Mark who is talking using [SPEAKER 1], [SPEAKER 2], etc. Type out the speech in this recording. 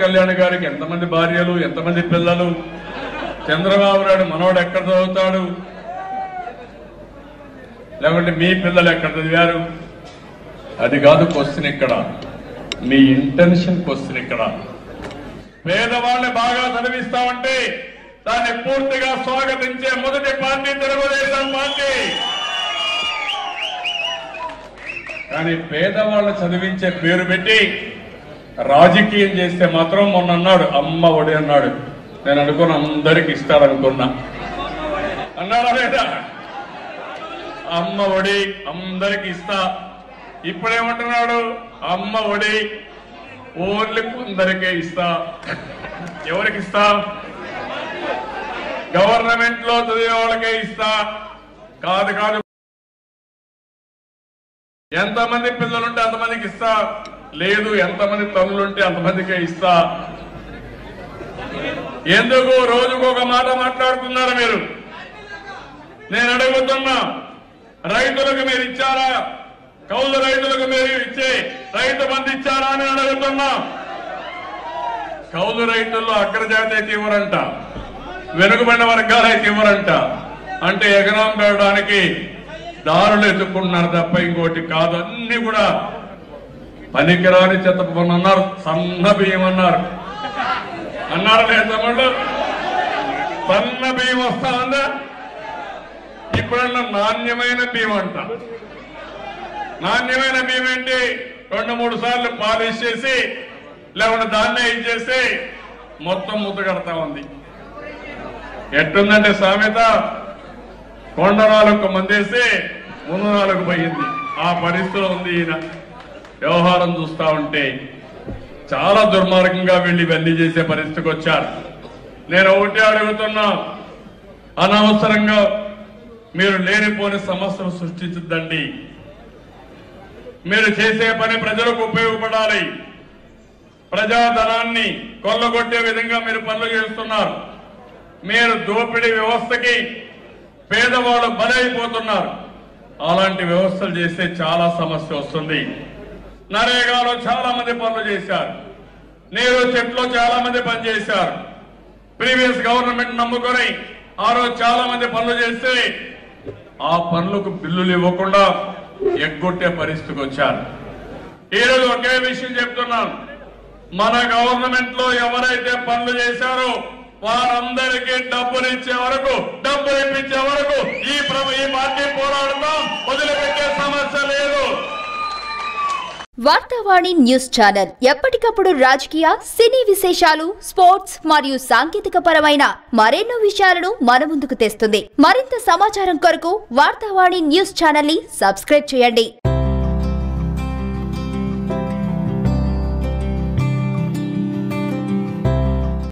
[SPEAKER 1] కళ్యాణ్ గారికి ఎంతమంది భార్యలు ఎంతమంది పిల్లలు చంద్రబాబు నాయుడు మనోడు ఎక్కడ చదువుతాడు లేకుంటే మీ పిల్లలు ఎక్కడ చదివారు అది కాదు క్వశ్చన్ ఇక్కడ మీ ఇంటెన్షన్ క్వశ్చన్ ఇక్కడ పేదవాళ్ళని బాగా చదివిస్తామంటే దాన్ని పూర్తిగా స్వాగతించే మొదటి పార్టీ తెలుగుదేశం పార్టీ కానీ పేదవాళ్ళని చదివించే పేరు పెట్టి రాజకీయం చేస్తే మాత్రం మొన్న అన్నాడు అమ్మ ఒడి అన్నాడు నేను అనుకున్న అందరికి ఇస్తారనుకున్నా అన్నాడా లేదా అమ్మ ఒడి అందరికి ఇస్తా ఇప్పుడేమంటున్నాడు అమ్మ ఒడి ఓన్లీ కొందరికే ఇస్తా ఎవరికి ఇస్తా గవర్నమెంట్ లో చదివే వాళ్ళకే ఇస్తా కాదు కాదు ఎంతమంది పిల్లలుంటే అంతమందికి ఇస్తా లేదు ఎంతమంది తల్లులుంటే అంతమందికే ఇస్తా ఎందుకు రోజుకు ఒక మాట మాట్లాడుతున్నారు మీరు నేను అడుగుతున్నా రైతులకు మీరు ఇచ్చారా కౌలు రైతులకు మీరు ఇచ్చే రైతు బంధు ఇచ్చారా అని అడుగుతున్నా కౌలు రైతుల్లో అగ్రజాతి అయితే ఇవ్వరంట వెనుకబడిన వర్గాలు అయితే ఇవ్వరంట అంటే ఎకరం పెరగడానికి దారులు ఎత్తుకుంటున్నారు తప్ప ఇంకోటి కాదు అన్ని కూడా పనికిరాని చెత్త పన్ను అన్నారు సన్న బియ్యం అన్నారు అన్నారు లేదు తమ్ముళ్ళు సన్న బియ్యం వస్తా ఉందా ఇప్పుడన్న నాణ్యమైన బియ్యం అంట నాణ్యమైన బియ్యం ఏంటి రెండు మూడు సార్లు పాలిష్ చేసి లేకుంటే దాన్నే ఇచ్చేసి మొత్తం ముద్ద కడతా ఉంది ఎట్టుందంటే సామెత కొండ నాలుగు మందేసి ముందు నాలుగు పోయింది ఆ పరిస్థితిలో ఉంది ఈయన వ్యవహారం చూస్తా ఉంటే చాలా దుర్మార్గంగా వెళ్ళి ఇవన్నీ చేసే పరిస్థితికి వచ్చారు నేను ఒకటే అడుగుతున్నా అనవసరంగా మీరు లేనిపోని సమస్యలు సృష్టించద్దండి మీరు చేసే పని ప్రజలకు ఉపయోగపడాలి ప్రజాధనాన్ని కొల్లగొట్టే విధంగా మీరు పనులు చేస్తున్నారు మీరు దోపిడీ వ్యవస్థకి పేదవాళ్ళు బలైపోతున్నారు అలాంటి వ్యవస్థలు చేస్తే చాలా సమస్య వస్తుంది నరేగాలో చాలా మంది పనులు చేశారు నీరు చెట్లో చాలా మంది పనిచేశారు ప్రీవియస్ గవర్నమెంట్ నమ్ముకొని ఆ రోజు చాలా మంది పనులు చేస్తే ఆ పనులకు బిల్లులు ఇవ్వకుండా ఎగ్గొట్టే పరిస్థితికి వచ్చారు ఈ రోజు ఒకే విషయం చెప్తున్నాను మన గవర్నమెంట్ లో ఎవరైతే పనులు చేశారో వారందరికీ డబ్బులు ఇచ్చే వరకు డబ్బులు ఇప్పించే వరకు ఈ ప్ర- ఈ పార్టీ పోరాడతాం వదిలిపెట్టే సమస్య లేదు
[SPEAKER 2] వార్తావాణి న్యూస్ ఛానల్ ఎప్పటికప్పుడు రాజకీయ సినీ విశేషాలు స్పోర్ట్స్ మరియు సాంకేతిక పరమైన మరెన్నో విషయాలను మన ముందుకు తెస్తుంది మరింత సమాచారం కొరకు వార్తావాణి న్యూస్ ఛానల్ ని సబ్స్క్రైబ్ చేయండి